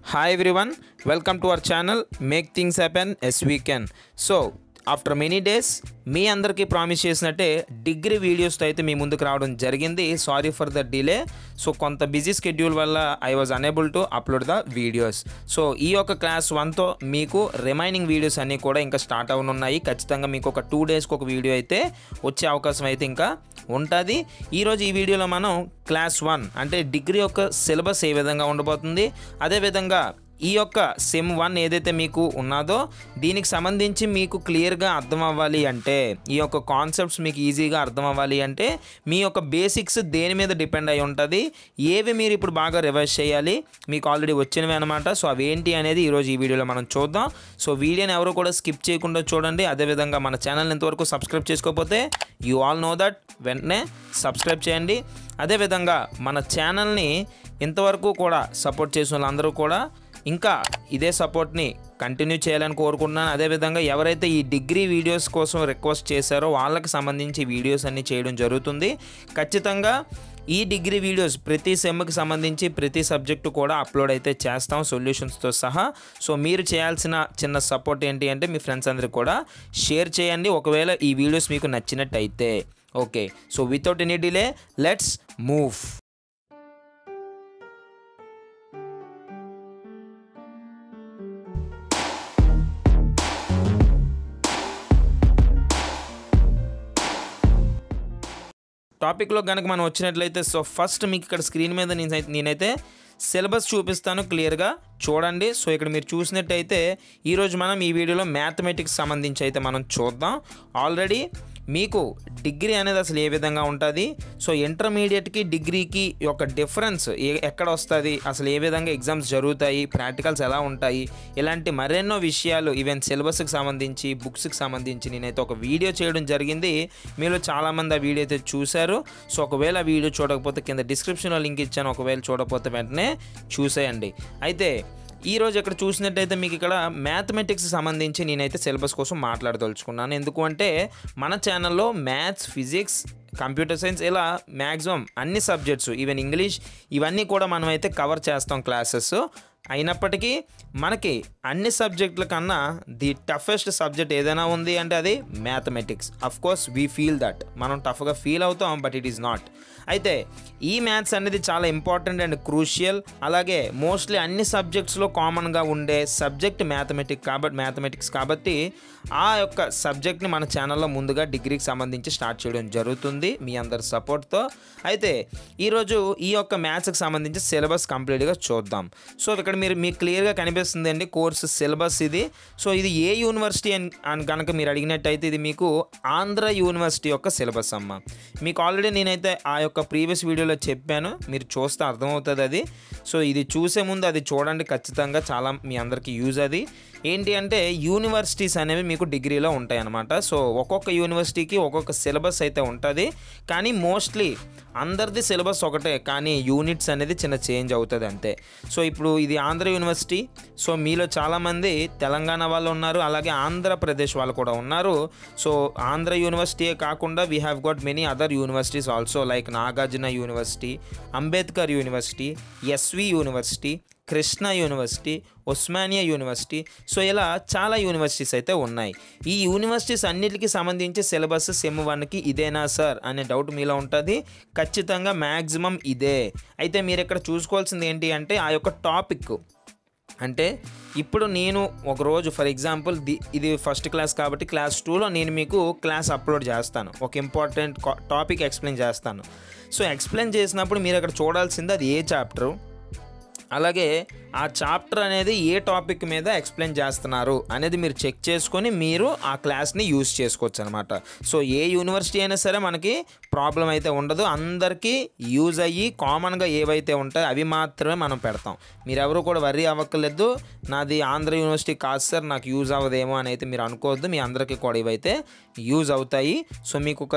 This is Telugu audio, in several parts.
Hi everyone, welcome to our channel Make Things Happen as We Can. So, after many days మీ అందరికీ ప్రామిస్ చేసినట్టే డిగ్రీ వీడియోస్తో అయితే మీ ముందుకు రావడం జరిగింది sorry for the delay so కొంత బిజీ స్కెడ్యూల్ వల్ల I was unable to upload the videos so ఈ యొక్క క్లాస్ వన్తో మీకు రిమైనింగ్ వీడియోస్ అన్నీ కూడా ఇంకా స్టార్ట్ అవనున్నాయి ఖచ్చితంగా మీకు ఒక టూ డేస్కి ఒక వీడియో అయితే వచ్చే అవకాశం అయితే ఇంకా ఉంటుంది ఈరోజు ఈ వీడియోలో మనం క్లాస్ వన్ అంటే డిగ్రీ యొక్క సిలబస్ ఏ విధంగా ఉండబోతుంది అదేవిధంగా ఈ యొక్క సెమ్ వన్ ఏదైతే మీకు ఉన్నదో దీనికి సంబంధించి మీకు క్లియర్గా అర్థం అవ్వాలి అంటే ఈ యొక్క కాన్సెప్ట్స్ మీకు ఈజీగా అర్థం అవ్వాలి అంటే మీ యొక్క బేసిక్స్ దేని మీద డిపెండ్ అయి ఉంటుంది ఏవి మీరు ఇప్పుడు బాగా రివైజ్ చేయాలి మీకు ఆల్రెడీ వచ్చినవి అనమాట సో అవి ఏంటి అనేది ఈరోజు ఈ వీడియోలో మనం చూద్దాం సో వీడియోని ఎవరు కూడా స్కిప్ చేయకుండా చూడండి అదేవిధంగా మన ఛానల్ ఇంతవరకు సబ్స్క్రైబ్ చేసుకోకపోతే యూ ఆల్ నో దట్ వెంటనే సబ్స్క్రైబ్ చేయండి అదేవిధంగా మన ఛానల్ని ఇంతవరకు కూడా సపోర్ట్ చేసిన వాళ్ళందరూ కూడా ఇంకా ఇదే సపోర్ట్ని కంటిన్యూ చేయాలని కోరుకుంటున్నాను అదేవిధంగా ఎవరైతే ఈ డిగ్రీ వీడియోస్ కోసం రిక్వెస్ట్ చేశారో వాళ్ళకి సంబంధించి వీడియోస్ అన్ని చేయడం జరుగుతుంది ఖచ్చితంగా ఈ డిగ్రీ వీడియోస్ ప్రతి సెమ్కి సంబంధించి ప్రతి సబ్జెక్టు కూడా అప్లోడ్ అయితే చేస్తాం సొల్యూషన్స్తో సహా సో మీరు చేయాల్సిన చిన్న సపోర్ట్ ఏంటి అంటే మీ ఫ్రెండ్స్ అందరికి కూడా షేర్ చేయండి ఒకవేళ ఈ వీడియోస్ మీకు నచ్చినట్టయితే okay so without any delay let's move టాపిక్లో కనుక మనం వచ్చినట్లయితే సో ఫస్ట్ మీకు ఇక్కడ స్క్రీన్ మీద నేను నేనైతే సిలబస్ చూపిస్తాను క్లియర్గా చూడండి సో ఇక్కడ మీరు చూసినట్టయితే ఈరోజు మనం ఈ వీడియోలో మ్యాథమెటిక్స్ సంబంధించి అయితే మనం చూద్దాం ఆల్రెడీ మీకు డిగ్రీ అనేది అసలు ఏ విధంగా ఉంటుంది సో ఇంటర్మీడియట్కి డిగ్రీకి యొక్క డిఫరెన్స్ ఏ ఎక్కడ వస్తుంది అసలు ఏ విధంగా ఎగ్జామ్స్ జరుగుతాయి ప్రాక్టికల్స్ ఎలా ఉంటాయి ఇలాంటి మరెన్నో విషయాలు ఈవెన్ సిలబస్కి సంబంధించి బుక్స్కి సంబంధించి నేనైతే ఒక వీడియో చేయడం జరిగింది మీలో చాలామంది ఆ వీడియో అయితే చూశారు సో ఒకవేళ ఆ వీడియో చూడకపోతే కింద డిస్క్రిప్షన్లో లింక్ ఇచ్చాను ఒకవేళ చూడకపోతే వెంటనే చూసేయండి అయితే ఈ రోజు ఇక్కడ చూసినట్టయితే మీకు ఇక్కడ మ్యాథమెటిక్స్ సంబంధించి నేనైతే సిలబస్ కోసం మాట్లాడదలుచుకున్నాను ఎందుకు అంటే మన ఛానల్లో మ్యాథ్స్ ఫిజిక్స్ కంప్యూటర్ సైన్స్ ఇలా మ్యాక్సిమం అన్ని సబ్జెక్ట్స్ ఈవెన్ ఇంగ్లీష్ ఇవన్నీ కూడా మనం అయితే కవర్ చేస్తాం క్లాసెస్ అయినప్పటికీ మనకి అన్ని సబ్జెక్టుల కన్నా ది టఫెస్ట్ సబ్జెక్ట్ ఏదైనా ఉంది అంటే అది mathematics of course we feel that మనం టఫ్గా ఫీల్ అవుతాం బట్ ఇట్ ఈస్ నాట్ అయితే ఈ మ్యాథ్స్ అనేది చాలా ఇంపార్టెంట్ అండ్ క్రూషియల్ అలాగే మోస్ట్లీ అన్ని సబ్జెక్ట్స్లో కామన్గా ఉండే సబ్జెక్ట్ మ్యాథమెటిక్ కాబట్టి మ్యాథమెటిక్స్ కాబట్టి ఆ యొక్క సబ్జెక్ట్ని మన ఛానల్లో ముందుగా డిగ్రీకి సంబంధించి స్టార్ట్ చేయడం జరుగుతుంది మీ అందరి సపోర్ట్తో అయితే ఈరోజు ఈ యొక్క మ్యాథ్స్కి సంబంధించి సిలబస్ కంప్లీట్గా చూద్దాం సో ఇక్కడ మీరు మీకు క్లియర్గా కనిపిస్తుంది అండి కోర్సు సిలబస్ ఇది సో ఇది ఏ యూనివర్సిటీ అని అని కనుక మీరు అడిగినట్టయితే ఇది మీకు ఆంధ్ర యూనివర్సిటీ యొక్క సిలబస్ అమ్మ మీకు ఆల్రెడీ నేనైతే ఆ యొక్క ప్రీవియస్ వీడియోలో చెప్పాను మీరు చూస్తే అర్థమవుతుంది అది సో ఇది చూసే ముందు అది చూడండి ఖచ్చితంగా చాలా మీ అందరికీ యూజ్ అది ఏంటి అంటే యూనివర్సిటీస్ అనేవి మీకు డిగ్రీలో ఉంటాయి అన్నమాట సో ఒక్కొక్క యూనివర్సిటీకి ఒక్కొక్క సిలబస్ అయితే ఉంటుంది కానీ మోస్ట్లీ అందరిది సిలబస్ ఒకటే కానీ యూనిట్స్ అనేది చిన్న చేంజ్ అవుతుంది అంతే సో ఇప్పుడు ఇది ఆంధ్ర యూనివర్సిటీ సో మీలో చాలామంది తెలంగాణ వాళ్ళు ఉన్నారు అలాగే ఆంధ్రప్రదేశ్ వాళ్ళు కూడా ఉన్నారు సో ఆంధ్ర యూనివర్సిటీయే కాకుండా we have got many other universities also like Nagarjuna University Ambedkar University SV University Krishna University Osmania University so ఇలా చాలా యూనివర్సిటీస్ అయితే ఉన్నాయి ఈ యూనివర్సిటీస్ అన్నిటికీ సంబంధించి సిలబస్ సెమ్ వన్కి ఇదేనా సార్ అనే డౌట్ మీలో ఉంటుంది ఖచ్చితంగా మ్యాక్సిమం ఇదే అయితే మీరు ఇక్కడ చూసుకోవాల్సింది ఏంటి అంటే ఆ యొక్క టాపిక్ అంటే ఇప్పుడు నేను ఒకరోజు ఫర్ ఎగ్జాంపుల్ ది ఇది ఫస్ట్ క్లాస్ కాబట్టి క్లాస్ టూలో నేను మీకు క్లాస్ అప్లోడ్ చేస్తాను ఒక ఇంపార్టెంట్ టాపిక్ ఎక్స్ప్లెయిన్ చేస్తాను సో ఎక్స్ప్లెయిన్ చేసినప్పుడు మీరు అక్కడ చూడాల్సింది అది ఏ చాప్టరు అలాగే ఆ చాప్టర్ అనేది ఏ టాపిక్ మీద ఎక్స్ప్లెయిన్ చేస్తున్నారు అనేది మీరు చెక్ చేసుకొని మీరు ఆ క్లాస్ని యూజ్ చేసుకోవచ్చు అనమాట సో ఏ యూనివర్సిటీ అయినా సరే మనకి ప్రాబ్లం అయితే ఉండదు అందరికీ యూజ్ అయ్యి కామన్గా ఏవైతే ఉంటాయో అవి మాత్రమే మనం పెడతాం మీరు ఎవరు కూడా వర్రీ అవ్వక్కర్లేదు నాది ఆంధ్ర యూనివర్సిటీ కాదు సార్ నాకు యూజ్ అవ్వదేమో అని అయితే మీరు అనుకోవద్దు మీ అందరికీ కూడా ఇవైతే యూజ్ అవుతాయి సో మీకు ఒక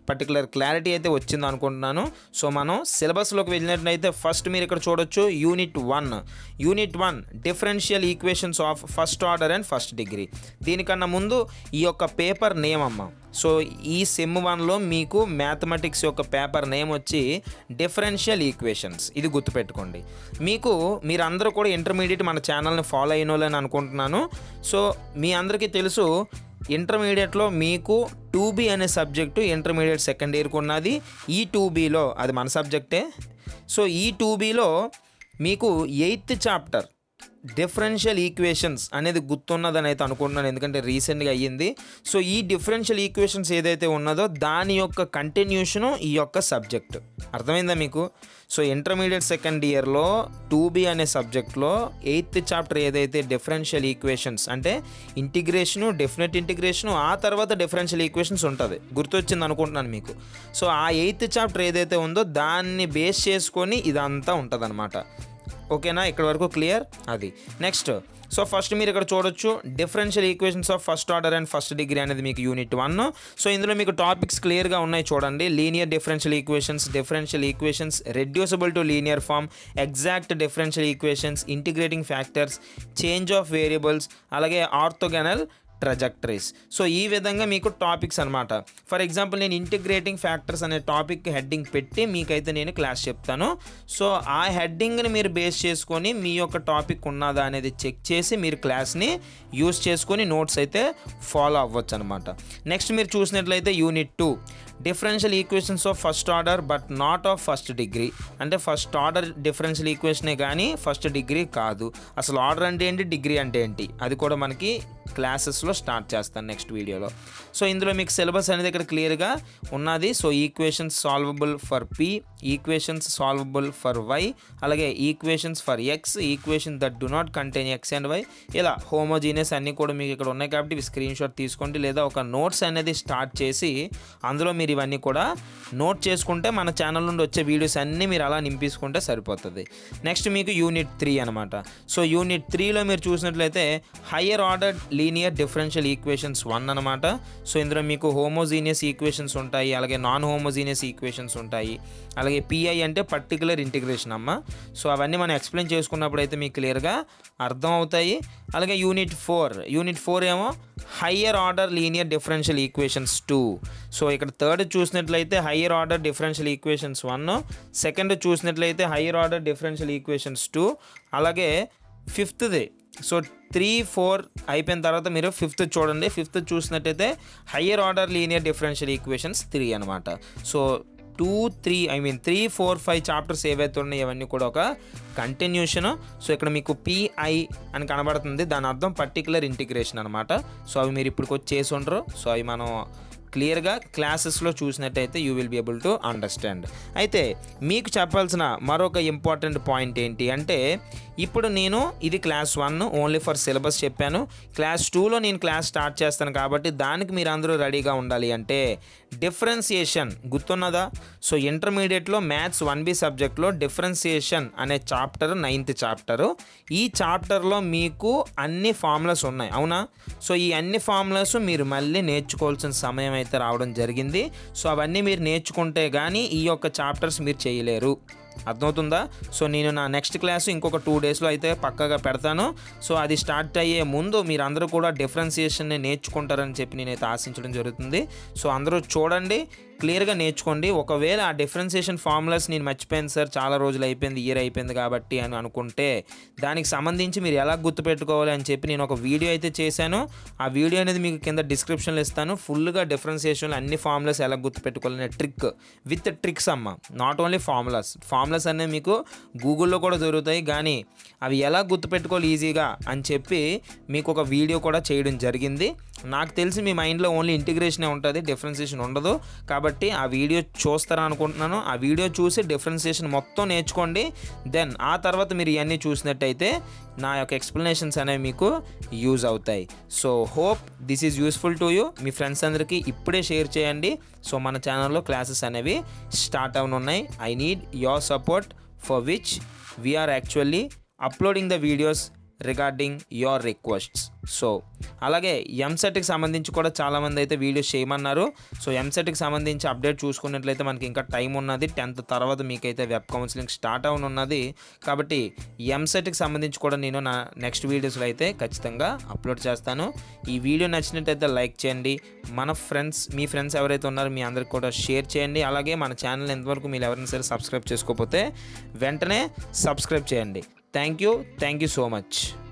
పర్టికులర్ క్లారిటీ అయితే వచ్చింది అనుకుంటున్నాను సో మనం సిలబస్లోకి వెళ్ళినట్లయితే ఫస్ట్ మీరు ఇక్కడ చూడొచ్చు unit one unit one differential equations of first order and first degree దీనికన్నా ముందు ఈ యొక్క పేపర్ నేమ్ అమ్మ సో ఈ సెమ్ వన్లో మీకు మ్యాథమెటిక్స్ యొక్క పేపర్ నేమ్ వచ్చి డిఫరెన్షియల్ ఈక్వేషన్స్ ఇది గుర్తుపెట్టుకోండి మీకు మీరందరూ కూడా ఇంటర్మీడియట్ మన ఛానల్ని ఫాలో అయిన వాళ్ళని అనుకుంటున్నాను సో మీ అందరికీ తెలుసు ఇంటర్మీడియట్లో మీకు టూ బీ అనే సబ్జెక్టు ఇంటర్మీడియట్ సెకండ్ ఇయర్కి ఉన్నది ఈ టూ బీలో అది మన సబ్జెక్టే సో ఈ టూ బీలో మీకు ఎయిత్ చాప్టర్ డిఫరెన్షియల్ ఈక్వేషన్స్ అనేది గుర్తున్నదని అయితే అనుకుంటున్నాను ఎందుకంటే రీసెంట్గా అయ్యింది సో ఈ డిఫరెన్షియల్ ఈక్వేషన్స్ ఏదైతే ఉన్నదో దాని యొక్క కంటిన్యూషను ఈ యొక్క సబ్జెక్ట్ అర్థమైందా మీకు సో ఇంటర్మీడియట్ సెకండ్ ఇయర్లో టూ బి అనే సబ్జెక్ట్లో ఎయిత్ చాప్టర్ ఏదైతే డిఫరెన్షియల్ ఈక్వేషన్స్ అంటే ఇంటిగ్రేషను డెఫినెట్ ఇంటిగ్రేషను ఆ తర్వాత డిఫరెన్షియల్ ఈక్వేషన్స్ ఉంటుంది గుర్తొచ్చింది అనుకుంటున్నాను మీకు సో ఆ ఎయిత్ చాప్టర్ ఏదైతే ఉందో దాన్ని బేస్ చేసుకొని ఇదంతా ఉంటుంది ఓకేనా ఇక్కడ వరకు క్లియర్ అది నెక్స్ట్ సో ఫస్ట్ మీరు ఇక్కడ చూడొచ్చు differential equations of first order and first degree అనేది మీకు యూనిట్ వన్ సో ఇందులో మీకు టాపిక్స్ క్లియర్గా ఉన్నాయి చూడండి linear differential equations differential equations reducible to linear form exact differential equations integrating factors change of variables అలాగే ఆర్థోగనల్ ట్రజెక్టరీస్ సో ఈ విధంగా మీకు టాపిక్స్ అనమాట ఫర్ ఎగ్జాంపుల్ నేను ఇంటిగ్రేటింగ్ ఫ్యాక్టర్స్ అనే టాపిక్ హెడ్డింగ్ పెట్టి మీకైతే నేను క్లాస్ చెప్తాను సో ఆ హెడ్డింగ్ని మీరు బేస్ చేసుకొని మీ యొక్క టాపిక్ ఉన్నదా అనేది చెక్ చేసి మీరు క్లాస్ని యూస్ చేసుకొని నోట్స్ అయితే ఫాలో అవ్వచ్చు అనమాట నెక్స్ట్ మీరు చూసినట్లయితే unit two differential equations of first order but not of first degree అంటే ఫస్ట్ ఆర్డర్ డిఫరెన్షియల్ ఈక్వేషనే కానీ ఫస్ట్ డిగ్రీ కాదు అసలు ఆర్డర్ అంటే ఏంటి డిగ్రీ అంటే ఏంటి అది కూడా మనకి క్లాసెస్లో స్టార్ట్ చేస్తాను నెక్స్ట్ వీడియోలో సో ఇందులో మీకు సిలబస్ అనేది ఇక్కడ క్లియర్గా ఉన్నది so equations solvable for p equations solvable for y అలాగే equations for x equation that do not contain x and y ఇలా హోమోజీనియస్ అన్నీ కూడా మీకు ఇక్కడ ఉన్నాయి కాబట్టి ఇవి స్క్రీన్ షాట్ తీసుకోండి లేదా ఒక నోట్స్ అనేది స్టార్ట్ చేసి అందులో మీరు ఇవన్నీ కూడా నోట్ చేసుకుంటే మన ఛానల్ నుండి వచ్చే వీడియోస్ అన్నీ మీరు అలా నింపించుకుంటే సరిపోతుంది నెక్స్ట్ మీకు యూనిట్ త్రీ అనమాట సో యూనిట్ త్రీలో మీరు చూసినట్లయితే higher order linear differential equations one అనమాట సో ఇందులో మీకు హోమోజీనియస్ ఈక్వేషన్స్ ఉంటాయి అలాగే నాన్ హోమోజీనియస్ ఈక్వేషన్స్ ఉంటాయి అలాగే పిఐ అంటే పర్టికులర్ ఇంటిగ్రేషన్ అమ్మ సో అవన్నీ మనం ఎక్స్ప్లెయిన్ చేసుకున్నప్పుడు అయితే మీకు క్లియర్గా అర్థం అవుతాయి అలాగే యూనిట్ ఫోర్ యూనిట్ ఫోర్ ఏమో higher order linear differential equations two so ఇక్కడ థర్డ్ చూసినట్లయితే higher order differential equations one second చూసినట్లయితే higher order differential equations two అలాగే ఫిఫ్త్ది సో త్రీ ఫోర్ అయిపోయిన తర్వాత మీరు ఫిఫ్త్ చూడండి ఫిఫ్త్ చూసినట్టయితే higher order linear differential equations three అనమాట so two three I mean three four five chapters ఏవైతే ఉన్నాయో ఇవన్నీ కూడా ఒక కంటిన్యూషన్ సో ఇక్కడ మీకు పిఐ అని కనబడుతుంది దాని అర్థం పర్టికులర్ ఇంటిగ్రేషన్ అనమాట సో అవి మీరు ఇప్పుడు చేసి ఉండరు సో అవి మనం క్లియర్గా క్లాసెస్లో చూసినట్టయితే you will be able to understand అయితే మీకు చెప్పాల్సిన మరొక ఇంపార్టెంట్ పాయింట్ ఏంటి అంటే ఇప్పుడు నేను ఇది class one only for syllabus చెప్పాను క్లాస్ టూలో నేను క్లాస్ స్టార్ట్ చేస్తాను కాబట్టి దానికి మీరు అందరూ రెడీగా ఉండాలి అంటే డిఫరెన్సియేషన్ గుర్తున్నదా సో ఇంటర్మీడియట్లో మ్యాథ్స్ వన్ బి సబ్జెక్ట్లో డిఫరెన్సియేషన్ అనే చాప్టర్ నైన్త్ చాప్టరు ఈ చాప్టర్లో మీకు అన్ని ఫార్ములాస్ ఉన్నాయి అవునా సో ఈ అన్ని ఫార్ములాస్ మీరు మళ్ళీ నేర్చుకోవాల్సిన సమయం అయితే రావడం జరిగింది సో అవన్నీ మీరు నేర్చుకుంటే కానీ ఈ యొక్క చాప్టర్స్ మీరు చేయలేరు అర్థమవుతుందా సో నేను నా నెక్స్ట్ క్లాస్ ఇంకొక టూ డేస్లో అయితే పక్కగా పెడతాను సో అది స్టార్ట్ అయ్యే ముందు మీరు అందరూ కూడా డిఫరెన్సియేషన్ని నేర్చుకుంటారని చెప్పి నేనైతే ఆశించడం జరుగుతుంది సో అందరూ చూడండి క్లియర్గా నేర్చుకోండి ఒకవేళ ఆ డిఫరెన్సియేషన్ ఫార్ములాస్ నేను మర్చిపోయాను సార్ చాలా రోజులు అయిపోయింది ఇయర్ అయిపోయింది కాబట్టి అని అనుకుంటే దానికి సంబంధించి మీరు ఎలా గుర్తుపెట్టుకోవాలి అని చెప్పి నేను ఒక వీడియో అయితే చేశాను ఆ వీడియో అనేది మీకు కింద డిస్క్రిప్షన్లో ఇస్తాను ఫుల్గా డిఫరెన్సియేషన్లో అన్ని ఫార్ములాస్ ఎలా గుర్తుపెట్టుకోవాలనే ట్రిక్ విత్ ట్రిక్స్ అమ్మ నాట్ ఓన్లీ ఫార్ములాస్ ఫార్ములాస్ అనేవి మీకు గూగుల్లో కూడా దొరుకుతాయి కానీ అవి ఎలా గుర్తుపెట్టుకోవాలి ఈజీగా అని చెప్పి మీకు ఒక వీడియో కూడా చేయడం జరిగింది నాకు తెలిసి మీ మైండ్లో ఓన్లీ ఇంటిగ్రేషనే ఉంటుంది డిఫరెన్సియేషన్ ఉండదు కాబట్టి ఆ వీడియో చూస్తారని అనుకుంటున్నాను ఆ వీడియో చూసి డిఫరెన్సియేషన్ మొత్తం నేర్చుకోండి దెన్ ఆ తర్వాత మీరు ఇవన్నీ చూసినట్టయితే నా యొక్క ఎక్స్ప్లెనేషన్స్ అనేవి మీకు యూజ్ అవుతాయి so hope this is useful to you మీ ఫ్రెండ్స్ అందరికీ ఇప్పుడే షేర్ చేయండి సో మన ఛానల్లో క్లాసెస్ అనేవి స్టార్ట్ అవనున్నాయి I need your support for which we are actually uploading the videos regarding your requests so అలాగే ఎంసెట్కి సంబంధించి కూడా చాలామంది అయితే వీడియోస్ చేయమన్నారు సో ఎంసెట్కి సంబంధించి అప్డేట్ చూసుకున్నట్లయితే మనకి ఇంకా టైం ఉన్నది టెన్త్ తర్వాత మీకైతే వెబ్ కౌన్సిలింగ్ స్టార్ట్ ఉన్నది కాబట్టి ఎంసెట్కి సంబంధించి కూడా నేను నా నెక్స్ట్ వీడియోస్లో అయితే ఖచ్చితంగా అప్లోడ్ చేస్తాను ఈ వీడియో నచ్చినట్టయితే లైక్ చేయండి మన ఫ్రెండ్స్ మీ ఫ్రెండ్స్ ఎవరైతే ఉన్నారో మీ అందరికి కూడా షేర్ చేయండి అలాగే మన ఛానల్ ఎంతవరకు మీరు ఎవరైనా సరే సబ్స్క్రైబ్ చేసుకోకపోతే వెంటనే సబ్స్క్రైబ్ చేయండి thank you thank you so much